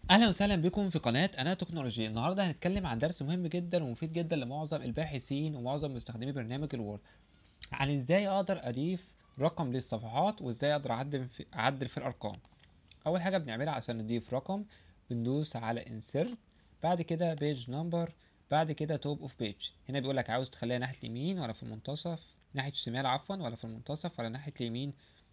اهلا وسهلا بكم في قناه انا تكنولوجي النهارده هنتكلم عن درس مهم جدا ومفيد جدا لمعظم الباحثين ومعظم مستخدمي برنامج الوورد عن ازاي اقدر اضيف رقم للصفحات وازاي اقدر اعدل في اعدل في الارقام اول حاجه بنعملها عشان نضيف رقم بندوس على insert بعد كده page number بعد كده top of page هنا بيقول لك عاوز تخليها ناحيه اليمين ولا في المنتصف ناحيه الشمال عفوا ولا في المنتصف ولا ناحيه اليمين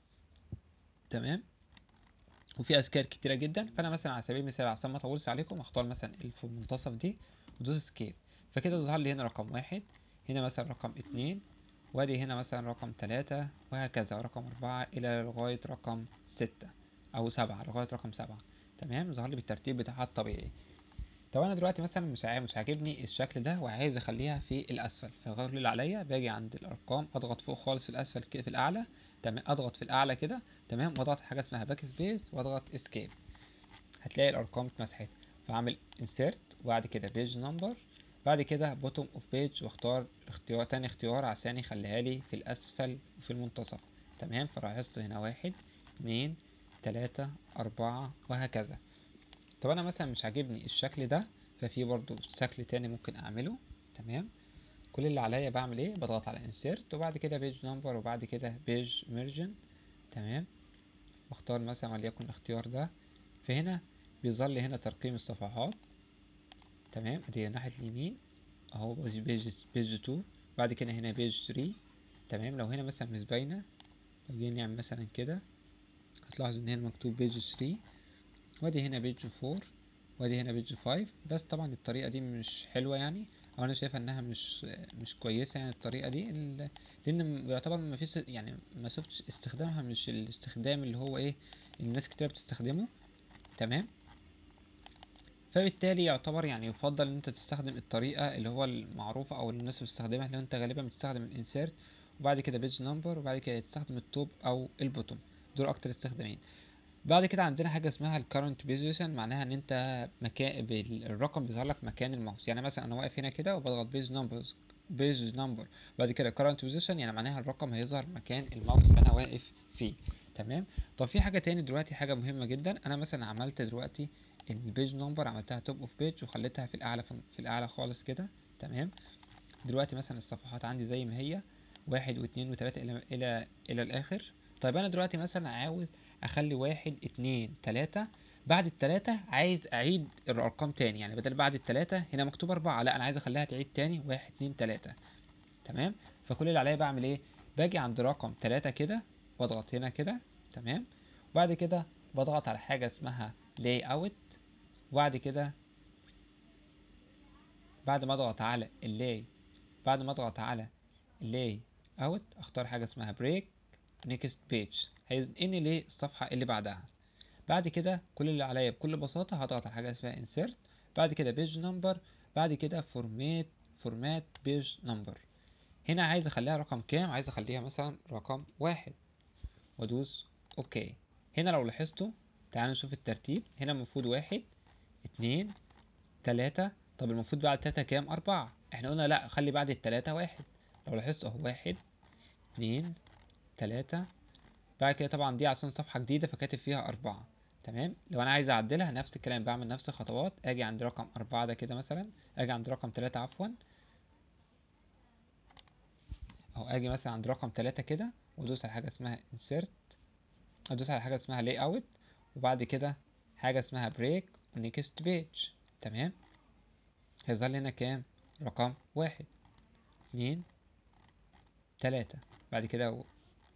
تمام وفي اشكال كتيره جدا فانا مثلا على سبيل المثال عشان ما اطولش عليكم هختار مثلا اللي في المنتصف دي ودوس سكيب فكده ظهر لي هنا رقم واحد هنا مثلا رقم اتنين وادي هنا مثلا رقم تلاتة وهكذا ورقم أربعة إلى لغاية رقم ستة أو سبعة لغاية رقم سبعة تمام ظهر لي بالترتيب بتاعها الطبيعي طب أنا دلوقتي مثلا مش عا- مش عاجبني الشكل ده وعايز أخليها في الأسفل فغير اللي عليا باجي عند الأرقام أضغط فوق خالص في الأسفل كده في الأعلى تمام أضغط في الأعلى كده تمام واضغط حاجة اسمها باك سبيس واضغط اسكيب هتلاقي الأرقام اتمسحت فأعمل insert وبعد كده page number بعد كده bottom of page واختار اختيار تاني اختيار عشان يخليها لي في الأسفل وفي المنتصف تمام فلاحظت هنا واحد اتنين تلاتة أربعة وهكذا طب أنا مثلا مش عاجبني الشكل ده ففي برضو شكل تاني ممكن أعمله تمام كل اللي عليا بعمل ايه بضغط على insert وبعد كده page number وبعد كده page margin تمام واختار مثلا وليكن الاختيار ده فهنا بيظهر لي هنا ترقيم الصفحات تمام ادي ناحية اليمين اهو بيج بيج 2 بعد كده هنا بيج 3 تمام لو هنا مثلا مش باينة لو جينا نعمل مثلا كده هتلاحظ ان هنا مكتوب بيج 3 وادي هنا بيج 4 وادي هنا بيج 5 بس طبعا الطريقة دي مش حلوة يعني او انا شايفة انها مش مش كويسة يعني الطريقة دي ال- لان يعتبر ما فيش يعني ما شفتش استخدامها مش الاستخدام اللي هو ايه الناس كتير بتستخدمه تمام فبالتالي يعتبر يعني يفضل ان انت تستخدم الطريقة اللي هو المعروفة او اللي الناس بتستخدمها اللي هو انت غالبا بتستخدم الانسيرت وبعد كده بيج نمبر وبعد كده تستخدم التوب او البوتوم دول اكتر استخدامين بعد كده عندنا حاجة اسمها الكرنت بوزيشن معناها ان انت مكان الرقم بيظهر لك مكان الماوس يعني مثلا انا واقف هنا كده وبضغط بيج نمبر بيج نمبر بعد كده كرنت بوزيشن يعني معناها الرقم هيظهر مكان الماوس اللي انا واقف فيه تمام طب في حاجة تاني دلوقتي حاجة مهمة جدا انا مثلا عملت دلوقتي البيج نمبر عملتها توب اوف بيج وخليتها في الاعلى في الاعلى خالص كده تمام دلوقتي مثلا الصفحات عندي زي ما هي واحد واثنين وثلاثة الى الى الى الاخر طيب انا دلوقتي مثلا عاوز اخلي واحد اتنين تلاتة بعد التلاتة عايز اعيد الارقام تاني يعني بدل بعد التلاتة هنا مكتوب اربعة لا انا عايز اخليها تعيد تاني واحد اتنين تلاتة تمام فكل اللي عليا بعمل ايه باجي عند رقم تلاتة كده واضغط هنا كده تمام وبعد كده بضغط على حاجة اسمها لاي اوت وبعد كده بعد ما اضغط على اللاي بعد ما اضغط على اللاي اوت اختار حاجه اسمها بريك نيكست بيج هينقلني للصفحه اللي بعدها بعد كده كل اللي عليا بكل بساطه هضغط على حاجه اسمها انسيرت بعد كده بيج نمبر بعد كده فورمات فورمات بيج نمبر هنا عايز اخليها رقم كام عايز اخليها مثلا رقم واحد وادوس اوكي هنا لو لاحظتوا تعالوا نشوف الترتيب هنا المفروض واحد اتنين تلاتة طب المفروض بعد تلاتة كام أربعة احنا قلنا لأ خلي بعد التلاتة واحد لو لاحظت اهو واحد اتنين تلاتة بعد كده طبعا دي عشان صفحة جديدة فكاتب فيها أربعة تمام لو أنا عايز أعدلها نفس الكلام بعمل نفس الخطوات أجي عند رقم أربعة ده كده مثلا أجي عند رقم تلاتة عفوا أو أجي مثلا عند رقم تلاتة كده وأدوس على حاجة اسمها insert أدوس على حاجة اسمها layout وبعد كده حاجة اسمها break ونيكست بيج تمام هيظهر لي هنا كام رقم واحد اتنين تلاتة بعد كده و...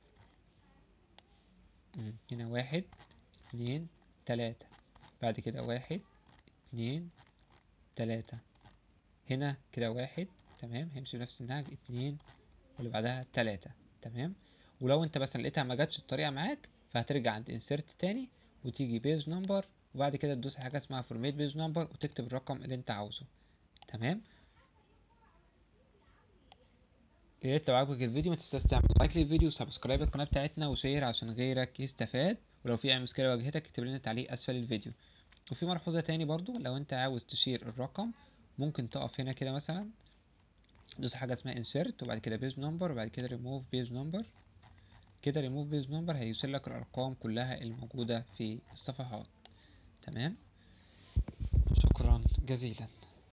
مم، هنا واحد اتنين تلاتة بعد كده واحد اتنين تلاتة هنا كده واحد تمام هيمشي بنفس النهج اتنين واللي بعدها تلاتة تمام ولو انت مثلا لقيتها ما جاتش الطريقة معاك فهترجع عند insert تاني وتيجي بيج نمبر وبعد كده تدوس على حاجة اسمها فورميت بيج نمبر وتكتب الرقم اللي انت عاوزه تمام يا ريت لو عجبك الفيديو ما تنساش تعمل لايك للفيديو وسبسكرايب القناة بتاعتنا وشير عشان غيرك يستفاد ولو في اي مشكلة واجهتك اكتب لنا تعليق اسفل الفيديو وفي ملحوظة تاني برضو لو انت عاوز تشير الرقم ممكن تقف هنا كده مثلا دوس حاجة اسمها insert وبعد كده page number وبعد كده remove page number كده remove page number هيوصل لك الارقام كلها الموجودة في الصفحات تمام جزيلا